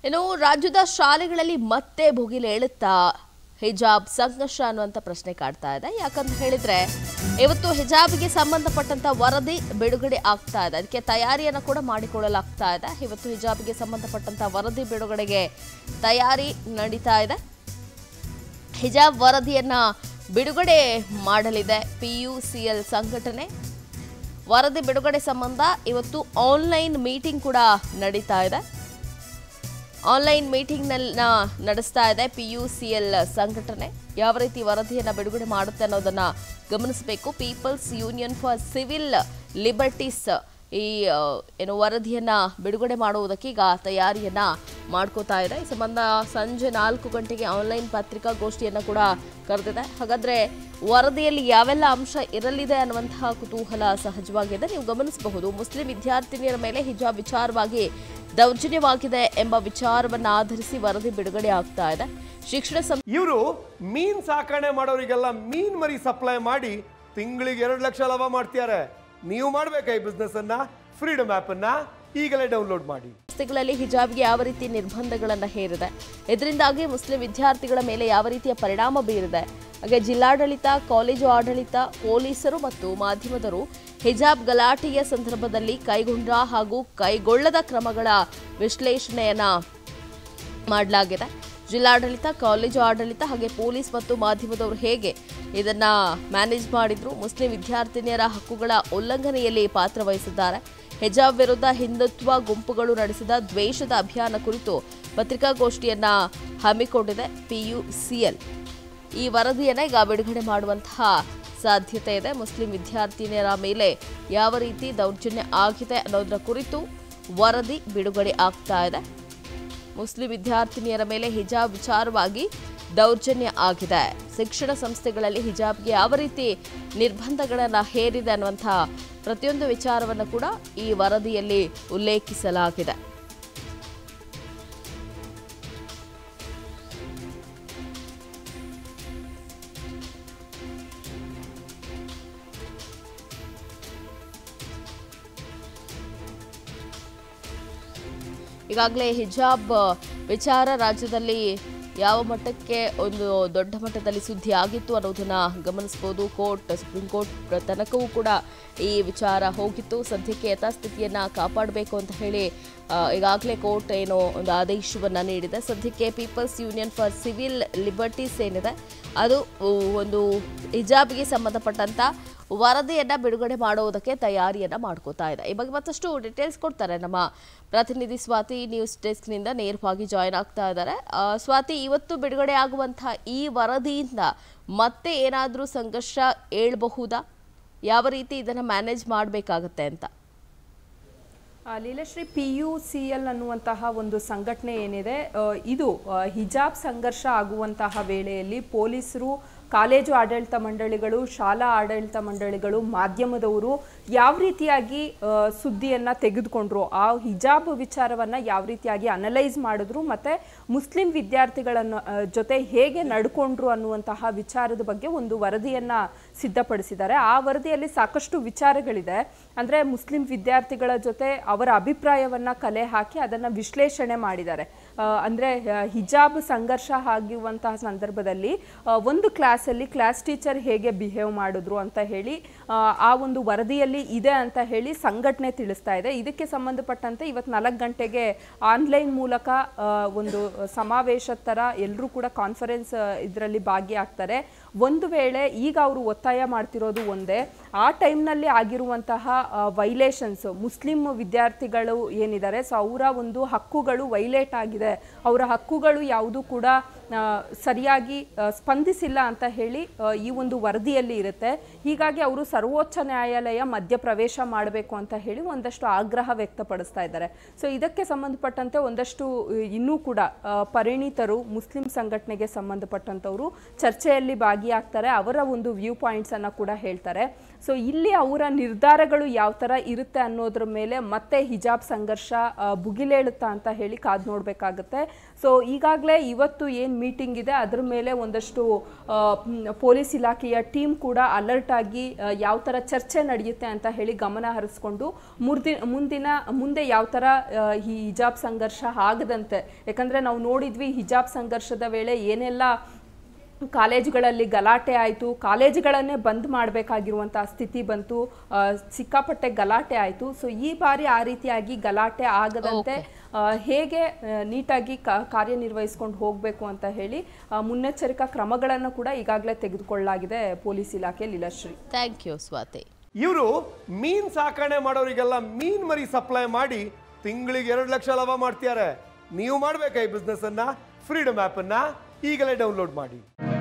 ಇನ್ನು ರಾಜ್ಯದ ಶಾಲೆಗಳಲ್ಲಿ ಮತ್ತೆ ಭುಗಿಲೇಳುತ್ತಾ ಹಿಜಾಬ್ ಸಂಘರ್ಷ ಅನ್ನುವಂಥ ಪ್ರಶ್ನೆ ಕಾಡ್ತಾ ಇದೆ ಯಾಕಂತ ಹೇಳಿದ್ರೆ ಇವತ್ತು ಹಿಜಾಬ್ಗೆ ಸಂಬಂಧಪಟ್ಟಂತ ವರದಿ ಬಿಡುಗಡೆ ಆಗ್ತಾ ಇದೆ ಅದಕ್ಕೆ ತಯಾರಿಯನ್ನು ಕೂಡ ಮಾಡಿಕೊಳ್ಳಲಾಗ್ತಾ ಇದೆ ಇವತ್ತು ಹಿಜಾಬ್ಗೆ ಸಂಬಂಧಪಟ್ಟಂತ ವರದಿ ಬಿಡುಗಡೆಗೆ ತಯಾರಿ ನಡೀತಾ ಇದೆ ಹಿಜಾಬ್ ವರದಿಯನ್ನ ಬಿಡುಗಡೆ ಮಾಡಲಿದೆ ಪಿ ಯು ಸಿ ಎಲ್ ಸಂಘಟನೆ ವರದಿ ಬಿಡುಗಡೆ ಸಂಬಂಧ ಇವತ್ತು ಆನ್ಲೈನ್ ಮೀಟಿಂಗ್ ಕೂಡ ನಡೀತಾ ಇದೆ ಆನ್ಲೈನ್ ಮೀಟಿಂಗ್ನ ನಡೆಸ್ತಾ ಇದೆ ಪಿ ಯು ಸಿ ಎಲ್ ಸಂಘಟನೆ ಯಾವ ರೀತಿ ವರದಿಯನ್ನು ಬಿಡುಗಡೆ ಮಾಡುತ್ತೆ ಅನ್ನೋದನ್ನ ಗಮನಿಸಬೇಕು people's union for civil liberties ಈ ಆ, ಏನು ವರದಿಯನ್ನ ಬಿಡುಗಡೆ ಮಾಡುವುದಕ್ಕೆ ಈಗ ತಯಾರಿಯನ್ನ ಮಾಡ್ಕೋತಾ ಇದೆ ಈ ಸಂಬಂಧ ಸಂಜೆ ನಾಲ್ಕು ಗಂಟೆಗೆ ಆನ್ಲೈನ್ ಪತ್ರಿಕಾಗೋಷ್ಠಿಯನ್ನ ಕೂಡ ಕರೆದಿದೆ ಹಾಗಾದ್ರೆ ವರದಿಯಲ್ಲಿ ಯಾವೆಲ್ಲ ಅಂಶ ಇರಲಿದೆ ಅನ್ನುವಂತಹ ಕುತೂಹಲ ಸಹಜವಾಗಿದೆ ನೀವು ಗಮನಿಸಬಹುದು ಮುಸ್ಲಿಂ ವಿದ್ಯಾರ್ಥಿನಿಯರ ಮೇಲೆ ಹಿಜಾಬ್ ವಿಚಾರವಾಗಿ ದೌರ್ಜನ್ಯವಾಗಿದೆ ಎಂಬ ವಿಚಾರವನ್ನ ಆಧರಿಸಿ ವರದಿ ಬಿಡುಗಡೆ ಆಗ್ತಾ ಇದೆ ಶಿಕ್ಷಣ ಸಂಸ್ಥೆ ಇವರು ಮೀನ್ ಸಾಕಣೆ ಮಾಡೋರಿಗೆಲ್ಲ ಮೀನ್ ಮರಿ ಸಪ್ಲೈ ಮಾಡಿ ತಿಂಗಳಿಗೆ ಎರಡು ಲಕ್ಷ ಲಾಭ ಮಾಡ್ತಿದ್ದಾರೆ ನೀವು ಮಾಡ್ಬೇಕಾ ಈ ಬಿಸ್ನೆಸ್ ಅನ್ನ ಫ್ರೀಡಮ್ ಆಪ್ ಅನ್ನ ಈಗಲೇ ಡೌನ್ಲೋಡ್ ಮಾಡಿ ಸಂಸ್ಥೆಗಳಲ್ಲಿ ಹಿಜಾಬ್ಗೆ ಯಾವ ರೀತಿ ನಿರ್ಬಂಧಗಳನ್ನು ಹೇರಿದೆ ಇದರಿಂದಾಗಿ ಮುಸ್ಲಿಂ ವಿದ್ಯಾರ್ಥಿಗಳ ಮೇಲೆ ಯಾವ ರೀತಿಯ ಪರಿಣಾಮ ಬೀರಿದೆ ಹಾಗೆ ಜಿಲ್ಲಾಡಳಿತ ಕಾಲೇಜು ಆಡಳಿತ ಪೊಲೀಸರು ಮತ್ತು ಮಾಧ್ಯಮದರು ಹಿಜಾಬ್ ಗಲಾಟೆಯ ಸಂದರ್ಭದಲ್ಲಿ ಕೈಗೊಂಡ ಹಾಗೂ ಕೈಗೊಳ್ಳದ ಕ್ರಮಗಳ ವಿಶ್ಲೇಷಣೆಯನ್ನ ಮಾಡಲಾಗಿದೆ ಜಿಲ್ಲಾಡಳಿತ ಕಾಲೇಜು ಆಡಳಿತ ಹಾಗೆ ಪೊಲೀಸ್ ಮತ್ತು ಮಾಧ್ಯಮದವರು ಹೇಗೆ ಇದನ್ನ ಮ್ಯಾನೇಜ್ ಮಾಡಿದ್ರು ಮುಸ್ಲಿಂ ವಿದ್ಯಾರ್ಥಿನಿಯರ ಹಕ್ಕುಗಳ ಉಲ್ಲಂಘನೆಯಲ್ಲಿ ಪಾತ್ರ ವಹಿಸಿದ್ದಾರೆ ಹಿಜಾಬ್ ವಿರುದ್ಧ ಹಿಂದುತ್ವ ಗುಂಪುಗಳು ನಡೆಸಿದ ದ್ವೇಷದ ಅಭಿಯಾನ ಕುರಿತು ಪತ್ರಿಕಾಗೋಷ್ಠಿಯನ್ನ ಹಮ್ಮಿಕೊಂಡಿದೆ ಪಿಯುಸಿಎಲ್ ಈ ವರದಿಯನ್ನ ಈಗ ಬಿಡುಗಡೆ ಮಾಡುವಂತಹ ಸಾಧ್ಯತೆ ಇದೆ ಮುಸ್ಲಿಂ ವಿದ್ಯಾರ್ಥಿನಿಯರ ಮೇಲೆ ಯಾವ ರೀತಿ ದೌರ್ಜನ್ಯ ಆಗಿದೆ ಅನ್ನೋದರ ಕುರಿತು ವರದಿ ಬಿಡುಗಡೆ ಆಗ್ತಾ ಇದೆ ಮುಸ್ಲಿಂ ವಿದ್ಯಾರ್ಥಿನಿಯರ ಮೇಲೆ ಹಿಜಾಬ್ ವಿಚಾರವಾಗಿ ದೌರ್ಜನ್ಯ ಆಗಿದೆ ಶಿಕ್ಷಣ ಸಂಸ್ಥೆಗಳಲ್ಲಿ ಹಿಜಾಬ್ಗೆ ಯಾವ ರೀತಿ ನಿರ್ಬಂಧಗಳನ್ನು ಹೇರಿದೆ ಅನ್ನುವಂತಹ ಪ್ರತಿಯೊಂದು ವಿಚಾರವನ್ನು ಕೂಡ ಈ ವರದಿಯಲ್ಲಿ ಉಲ್ಲೇಖಿಸಲಾಗಿದೆ ಈಗಾಗಲೇ ಹಿಜಾಬ್ ವಿಚಾರ ರಾಜ್ಯದಲ್ಲಿ ಯಾವ ಮಟ್ಟಕ್ಕೆ ಒಂದು ದೊಡ್ಡ ಮಟ್ಟದಲ್ಲಿ ಸುದ್ದಿ ಆಗಿತ್ತು ಅನ್ನೋದನ್ನ ಗಮನಿಸಬಹುದು ಕೋರ್ಟ್ ಸುಪ್ರೀಂ ಕೋರ್ಟ್ ತನಕವೂ ಕೂಡ ಈ ವಿಚಾರ ಹೋಗಿತ್ತು ಸದ್ಯಕ್ಕೆ ಯಥಾಸ್ಥಿತಿಯನ್ನ ಕಾಪಾಡಬೇಕು ಅಂತ ಹೇಳಿ ಆ, ಈಗಾಗಲೇ ಕೋರ್ಟ್ ಏನೋ ಒಂದು ಆದೇಶವನ್ನ ನೀಡಿದೆ ಸದ್ಯಕ್ಕೆ people's union for civil liberties ಏನಿದೆ ಅದು ಉ, ಒಂದು ಹಿಜಾಬ್ಗೆ ಸಂಬಂಧಪಟ್ಟಂತ ವರದಿಯನ್ನ ಬಿಡುಗಡೆ ಮಾಡುವುದಕ್ಕೆ ತಯಾರಿಯನ್ನ ಮಾಡ್ಕೋತಾ ಇದೆ ಈ ಬಗ್ಗೆ ಮತ್ತಷ್ಟು ಡೀಟೇಲ್ಸ್ ಕೊಡ್ತಾರೆ ನಮ್ಮ ಪ್ರತಿನಿಧಿ ಸ್ವಾತಿ ನ್ಯೂಸ್ ಡೆಸ್ಕ್ನಿಂದ ನೇರವಾಗಿ ಜಾಯ್ನ್ ಆಗ್ತಾ ಇದ್ದಾರೆ ಆ, ಸ್ವಾತಿ ಇವತ್ತು ಬಿಡುಗಡೆ ಆಗುವಂತಹ ಈ ವರದಿಯಿಂದ ಮತ್ತೆ ಏನಾದರೂ ಸಂಘರ್ಷ ಏಳಬಹುದಾ ಯಾವ ರೀತಿ ಇದನ್ನು ಮ್ಯಾನೇಜ್ ಮಾಡಬೇಕಾಗತ್ತೆ ಅಂತ ಆ, Leelashree P U C L ಅನ್ನುವಂತಹ ಒಂದು ಸಂಘಟನೆ ಏನಿದೆ ಆ, ಇದು ಆ, ಹಿಜಾಬ್ ಸಂಘರ್ಷ ಆಗುವಂತಹ ವೇಳೆಯಲ್ಲಿ ಪೊಲೀಸರು ಕಾಲೇಜು ಆಡಳಿತ ಮಂಡಳಿಗಳು ಶಾಲಾ ಆಡಳಿತ ಮಂಡಳಿಗಳು ಮಾಧ್ಯಮದವರು ಯಾವ ರೀತಿಯಾಗಿ ಆ, ಸುದ್ದಿಯನ್ನ ತೆಗೆದುಕೊಂಡ್ರು ಆ ಹಿಜಾಬ್ ವಿಚಾರವನ್ನ ಯಾವ ರೀತಿಯಾಗಿ ಅನಲೈಸ್ ಮಾಡಿದ್ರು ಮತ್ತೆ ಮುಸ್ಲಿಂ ವಿದ್ಯಾರ್ಥಿಗಳನ್ನು ಆ, ಜೊತೆ ಹೇಗೆ ನಡ್ಕೊಂಡ್ರು ಅನ್ನುವಂತಹ ವಿಚಾರದ ಬಗ್ಗೆ ಒಂದು ವರದಿಯನ್ನ ಸಿದ್ಧಪಡಿಸಿದ್ದಾರೆ ಆ ವರದಿಯಲ್ಲಿ ಸಾಕಷ್ಟು ವಿಚಾರಗಳಿದೆ ಅಂದ್ರೆ ಮುಸ್ಲಿಂ ವಿದ್ಯಾರ್ಥಿಗಳ ಜೊತೆ ಅವರ ಅಭಿಪ್ರಾಯವನ್ನ ಕಲೆ ಹಾಕಿ ಅದನ್ನ ವಿಶ್ಲೇಷಣೆ ಮಾಡಿದ್ದಾರೆ ಆ, ಅಂದ್ರೆ ಆ, ಹಿಜಾಬ್ ಸಂಘರ್ಷ ಆಗಿರುವಂತಹ ಸಂದರ್ಭದಲ್ಲಿ ಆ, ಒಂದು ಕ್ಲಾಸಲ್ಲಿ ಕ್ಲಾಸ್ ಟೀಚರ್ ಹೇಗೆ ಬಿಹೇವ್ ಮಾಡಿದ್ರು ಅಂತ ಹೇಳಿ ಆ, ಆ ಒಂದು ವರದಿಯಲ್ಲಿ ಇದೆ ಅಂತ ಹೇಳಿ ಸಂಘಟನೆ ತಿಳಿಸ್ತಾ ಇದೆ ಇದಕ್ಕೆ ಸಂಬಂಧಪಟ್ಟಂತೆ ಇವತ್ತು ನಾಲ್ಕು ಗಂಟೆಗೆ ಆನ್ಲೈನ್ ಮೂಲಕ ಆ, ಒಂದು ಸಮಾವೇಶ ಥರ ಎಲ್ಲರೂ ಕೂಡ ಕಾನ್ಫರೆನ್ಸ್ ಇದರಲ್ಲಿ ಭಾಗಿಯಾಗ್ತಾರೆ ಒಂದು ವೇಳೆ ಈಗ ಅವರು ಒತ್ತಾಯ ಮಾಡ್ತಿರೋದು ಒಂದೇ ಆ ಟೈಮ್ನಲ್ಲಿ ಆಗಿರುವಂತಹ ವೈಲೇಷನ್ಸ್ ಮುಸ್ಲಿಂ ವಿದ್ಯಾರ್ಥಿಗಳು ಏನಿದ್ದಾರೆ ಸೊ ಅವರ ಒಂದು ಹಕ್ಕುಗಳು ವೈಲೇಟ್ ಆಗಿದೆ ಅವರ ಹಕ್ಕುಗಳು ಯಾವುದು ಕೂಡ ಆ, ಸರಿಯಾಗಿ ಆ, ಸ್ಪಂದಿಸಿಲ್ಲ ಅಂತ ಹೇಳಿ ಆ, ಈ ಒಂದು ವರದಿಯಲ್ಲಿ ಇರುತ್ತೆ ಹೀಗಾಗಿ ಅವರು ಸರ್ವೋಚ್ಚ ನ್ಯಾಯಾಲಯ ಮಧ್ಯಪ್ರವೇಶ ಮಾಡಬೇಕು ಅಂತ ಹೇಳಿ ಒಂದಷ್ಟು ಆಗ್ರಹ ವ್ಯಕ್ತಪಡಿಸ್ತಾ ಇದ್ದಾರೆ ಸೊ ಇದಕ್ಕೆ ಸಂಬಂಧಪಟ್ಟಂತೆ ಒಂದಷ್ಟು ಆ, ಇನ್ನೂ ಕೂಡ ಆ, ಪರಿಣಿತರು ಮುಸ್ಲಿಂ ಸಂಘಟನೆಗೆ ಸಂಬಂಧಪಟ್ಟಂತವರು ಚರ್ಚೆಯಲ್ಲಿ ಭಾಗಿಯಾಗ್ತಾರೆ ಅವರ ಒಂದು ವ್ಯೂ ಪಾಯಿಂಟ್ಸ್ ಅನ್ನ ಕೂಡ ಹೇಳ್ತಾರೆ ಸೊ ಇಲ್ಲಿ ಅವರ ನಿರ್ಧಾರಗಳು ಯಾವ ಥರ ಇರುತ್ತೆ ಅನ್ನೋದ್ರ ಮೇಲೆ ಮತ್ತೆ ಹಿಜಾಬ್ ಸಂಘರ್ಷ ಆ, ಭುಗಿಲೇಳುತ್ತಾ ಅಂತ ಹೇಳಿ ಕಾದು ನೋಡಬೇಕಾಗುತ್ತೆ ಸೊ ಈಗಾಗಲೇ ಇವತ್ತು ಏನು ಮೀಟಿಂಗ್ ಇದೆ ಅದ್ರ ಮೇಲೆ ಒಂದಷ್ಟು ಆ, ಮ್, ಪೊಲೀಸ್ ಇಲಾಖೆಯ ಟೀಮ್ ಕೂಡ ಅಲರ್ಟ್ ಆಗಿ ಆ, ಯಾವ ಥರ ಚರ್ಚೆ ನಡೆಯುತ್ತೆ ಅಂತ ಹೇಳಿ ಗಮನ ಹರಿಸ್ಕೊಂಡು ಮುರ್ದಿ ಮುಂದಿನ ಮುಂದೆ ಯಾವ ಥರ ಆ, ಈ ಹಿಜಾಬ್ ಸಂಘರ್ಷ ಆಗದಂತೆ ಯಾಕಂದರೆ ನಾವು ನೋಡಿದ್ವಿ ಹಿಜಾಬ್ ಸಂಘರ್ಷದ ವೇಳೆ ಏನೆಲ್ಲ ಕಾಲೇಜುಗಳಲ್ಲಿ ಗಲಾಟೆ ಆಯಿತು ಕಾಲೇಜುಗಳನ್ನೇ ಬಂದ್ ಮಾಡಬೇಕಾಗಿರುವಂಥ ಸ್ಥಿತಿ ಬಂತು ಆ, ಸಿಕ್ಕಾಪಟ್ಟೆ ಗಲಾಟೆ ಆಯಿತು ಸೊ ಈ ಬಾರಿ ಆ ರೀತಿಯಾಗಿ ಗಲಾಟೆ ಆಗದಂತೆ ಆ, ಹೇಗೆ ಆ, ನೀಟಾಗಿ ಕ- ಕಾರ್ಯನಿರ್ವಹಿಸ್ಕೊಂಡು ಹೋಗಬೇಕು ಅಂತ ಹೇಳಿ ಆ, ಮುನ್ನೆಚ್ಚರಿಕಾ ಕ್ರಮಗಳನ್ನು ಕೂಡ ಈಗಾಗಲೇ ತೆಗೆದುಕೊಳ್ಳಲಾಗಿದೆ ಪೊಲೀಸ್ ಇಲಾಖೆ ಲೀಲಾಶ್ರೀ ಥ್ಯಾಂಕ್ ಯು ಸ್ವಾತಿ ಇವರು ಮೀನ್ ಸಾಕಣೆ ಮಾಡೋರಿಗೆಲ್ಲ ಮೀನ್ ಮರಿ ಸಪ್ಲೈ ಮಾಡಿ ತಿಂಗಳಿಗೆ ಎರಡು ಲಕ್ಷ ಲಾಭ ಮಾಡ್ತಿದ್ದಾರೆ ನೀವು ಮಾಡ್ಬೇಕಾ ಈ ಬಿಸ್ನೆಸ್ ಅನ್ನ ಫ್ರೀಡಮ್ ಆಪ್ ಅನ್ನ ಈಗಲೇ ಡೌನ್ಲೋಡ್ ಮಾಡಿ